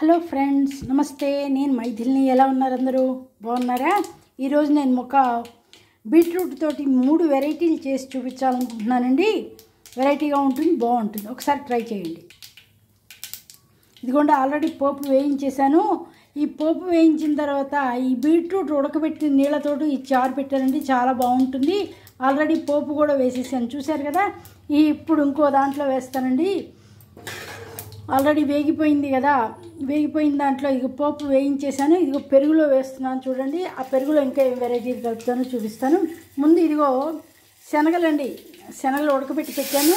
hello friends నమస్తే నేను మైథిల్ని ఎలా ఉన్నారు అందరూ బాగున్నారా ఈరోజు నేను ఒక బీట్రూట్ తోటి మూడు వెరైటీలు చేసి చూపించాలనుకుంటున్నానండి వెరైటీగా ఉంటుంది బాగుంటుంది ఒకసారి ట్రై చేయండి ఇదిగోండి ఆల్రెడీ పోపు వేయించేశాను ఈ పోపు వేయించిన తర్వాత ఈ బీట్రూట్ ఉడకబెట్టిన నీళ్ళతోటి ఈ చారు పెట్టానండి చాలా బాగుంటుంది ఆల్రెడీ పోపు కూడా వేసేసాను చూశారు కదా ఈ ఇప్పుడు ఇంకో దాంట్లో వేస్తానండి ఆల్రెడీ వేగిపోయింది కదా వేగిపోయిన దాంట్లో ఇక పోపు వేయించేసాను ఇదిగో పెరుగులో వేస్తున్నాను చూడండి ఆ పెరుగులో ఇంకా ఏం వెరైటీలు కలుపుతానో చూపిస్తాను ముందు ఇదిగో శనగలండి శనగలు ఉడకబెట్టి పెట్టాను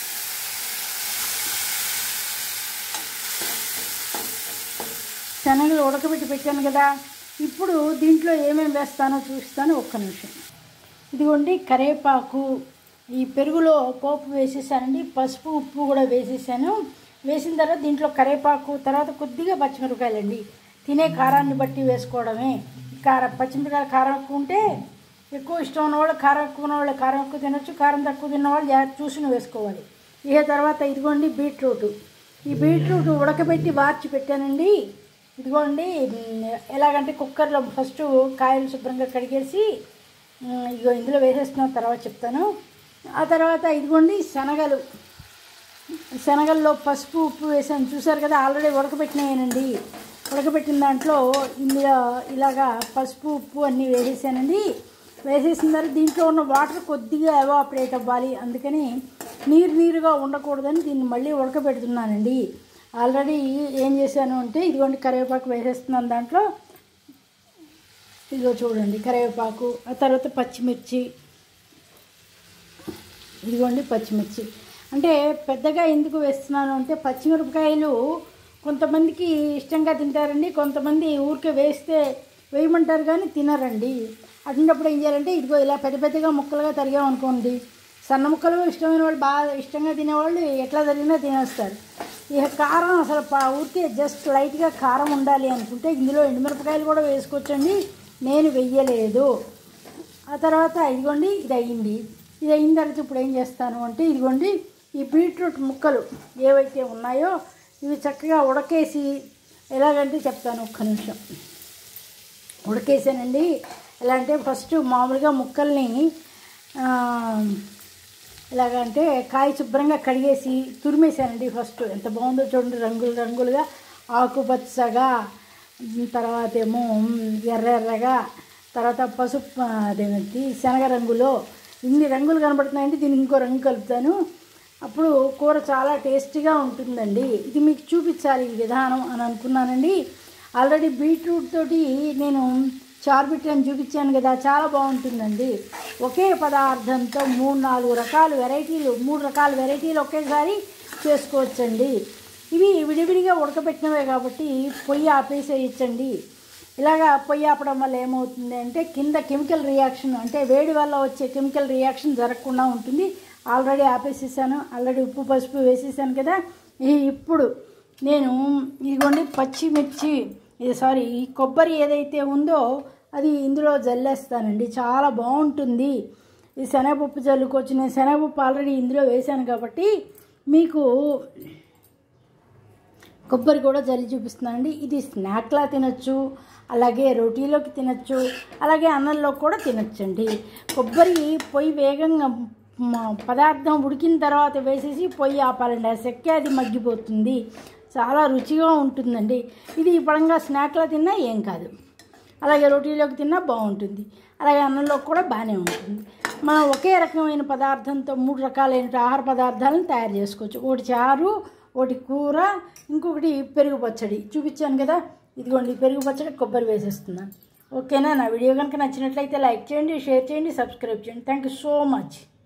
శనగలు ఉడకబెట్టి పెట్టాను కదా ఇప్పుడు దీంట్లో ఏమేమి వేస్తానో చూపిస్తాను ఒక్క నిమిషం ఇదిగోండి కరేపాకు ఈ పెరుగులో పోపు వేసేసానండి పసుపు ఉప్పు కూడా వేసేసాను వేసిన తర్వాత దీంట్లో కరేపాకు తర్వాత కొద్దిగా పచ్చిమిరపకాయలండి తినే కారాన్ని బట్టి వేసుకోవడమే కార పచ్చిమిరపకాయ కారం ఎక్కువ ఉంటే ఎక్కువ ఇష్టం ఉన్నవాళ్ళు కారం ఎక్కువ ఉన్నవాళ్ళు కారం ఎక్కువ తినొచ్చు కారం తక్కువ తిన్నవాళ్ళు జాగ్రత్త చూసుకుని వేసుకోవాలి ఇక తర్వాత ఇదిగోండి బీట్రూట్ ఈ బీట్రూట్ ఉడకబెట్టి వార్చి పెట్టానండి ఇదిగోండి ఉమ్, ఎలాగంటే కుక్కర్లో ఫస్ట్ కాయలు శుభ్రంగా కడిగేసి ఉమ్, ఇదిగో ఇందులో వేసేస్తున్న తర్వాత చెప్తాను ఆ తర్వాత ఇదిగోండి శనగలు శనగల్లో పసుపు ఉప్పు వేసాను చూసారు కదా ఆల్రెడీ ఉడకబెట్టినాయనండి ఉడకబెట్టిన దాంట్లో ఇందులో ఇలాగా పసుపు ఉప్పు అన్నీ వేసేసానండి వేసేసిన తర్వాత దీంట్లో ఉన్న వాటర్ కొద్దిగా ఎవాపరేట్ అవ్వాలి అందుకని నీరు నీరుగా ఉండకూడదని దీన్ని మళ్ళీ ఉడకబెడుతున్నానండి ఆల్రెడీ ఏం చేశాను అంటే ఇదిగోండి కరివేపాకు వేసేస్తున్నాను దాంట్లో ఇదిగో చూడండి కరివేపాకు ఆ తర్వాత పచ్చిమిర్చి ఇదిగోండి పచ్చిమిర్చి అంటే పెద్దగా ఎందుకు వేస్తున్నాను అంటే పచ్చిమిరపకాయలు కొంతమందికి ఇష్టంగా తింటారండి కొంతమంది ఊరికే వేస్తే వేయమంటారు కానీ తినరండి అటువంటిప్పుడు ఏం చేయాలంటే ఇదిగో ఇలా పెద్ద పెద్దగా ముక్కలుగా తరిగామనుకోండి సన్న ముక్కలు ఇష్టమైన వాళ్ళు బాగా ఇష్టంగా తినేవాళ్ళు ఎట్లా తరిగినా తినేస్తారు ఇక కారం అసలు పా- ఊరికే జస్ట్ లైట్గా కారం ఉండాలి అనుకుంటే ఇందులో ఎండుమిరపకాయలు కూడా వేసుకోవచ్చండి నేను వెయ్యలేదు ఆ తర్వాత ఇదిగోండి ఇది అయ్యింది ఇది అయిన తర్వాత ఇప్పుడు ఏం చేస్తాను అంటే ఇదిగోండి ఈ బీట్రూట్ ముక్కలు ఏవైతే ఉన్నాయో ఇవి చక్కగా ఉడకేసి ఎలాగంటే చెప్తాను ఒక్క నిమిషం ఉడకేసానండి ఎలా అంటే ఫస్ట్ మామూలుగా ముక్కల్ని ఆ, ఎలాగంటే కాయ శుభ్రంగా కడిగేసి తురిమేసానండి ఫస్ట్ ఎంత బాగుందో చూడండి రంగులు రంగులుగా ఆకుపచ్చగా ఉమ్, తర్వాత ఏమో ఉమ్, ఎర్ర ఎర్రగా తర్వాత పసుపు ఆ, అదేంటి శనగ రంగులో ఇన్ని రంగులు కనబడుతున్నాయంటే దీనికి ఇంకో రంగు కలుపుతాను అప్పుడు కూర చాలా టేస్టీగా ఉంటుందండి ఇది మీకు చూపించాలి ఈ విధానం అని అనుకున్నానండి ఆల్రెడీ బీట్రూట్ తోటి నేను చార్బిట్ అని చూపించాను కదా చాలా బాగుంటుందండి ఒకే పదార్థంతో మూడు నాలుగు రకాల వెరైటీలు మూడు రకాల వెరైటీలు ఒకేసారి చేసుకోవచ్చండి ఇవి విడివిడిగా ఉడకబెట్టినవే కాబట్టి పొయ్యి ఆపేసేయచ్చండి ఇలాగా పొయ్యి ఆపడం వల్ల ఏమవుతుంది అంటే కింద కెమికల్ రియాక్షన్ అంటే వేడి వల్ల వచ్చే కెమికల్ రియాక్షన్ జరగకుండా ఉంటుంది ఆల్రెడీ ఆపేసేసాను ఆల్రెడీ ఉప్పు పసుపు వేసేసాను కదా ఈ ఇప్పుడు నేను ఇదిగోండి పచ్చిమిర్చి ఇది సారీ ఈ కొబ్బరి ఏదైతే ఉందో అది ఇందులో జల్లేస్తానండి చాలా బాగుంటుంది ఈ శనగపప్పు జల్లుకోవచ్చు నేను శనగపప్పు ఆల్రెడీ ఇందులో వేశాను కాబట్టి మీకు కొబ్బరి కూడా జల్లి చూపిస్తున్నానండి ఇది స్నాక్లా తినొచ్చు అలాగే రోటీలోకి తినొచ్చు అలాగే అన్నంలో కూడా తినొచ్చండి కొబ్బరి పొయ్యి వేగంగా మ- పదార్థం ఉడికిన తర్వాత వేసేసి పొయ్యి ఆపాలండి ఆ సెక్క అది మగ్గిపోతుంది చాలా రుచిగా ఉంటుందండి ఇది ఈ పడంగా స్నాక్లా తిన్నా ఏం కాదు అలాగే రోటీలోకి తిన్నా బాగుంటుంది అలాగే అన్నంలో కూడా బాగానే ఉంటుంది మనం ఒకే రకమైన పదార్థంతో మూడు రకాలైన ఆహార పదార్థాలను తయారు చేసుకోవచ్చు ఒకటి చారు ఒకటి కూర ఇంకొకటి పెరుగు పచ్చడి చూపించాను కదా ఇదిగోండి పెరుగు పచ్చడి కొబ్బరి వేసేస్తున్నాను ఓకేనా నా వీడియో కనుక నచ్చినట్లయితే లైక్ చేయండి షేర్ చేయండి సబ్స్క్రైబ్ చేయండి థ్యాంక్ యూ సో మచ్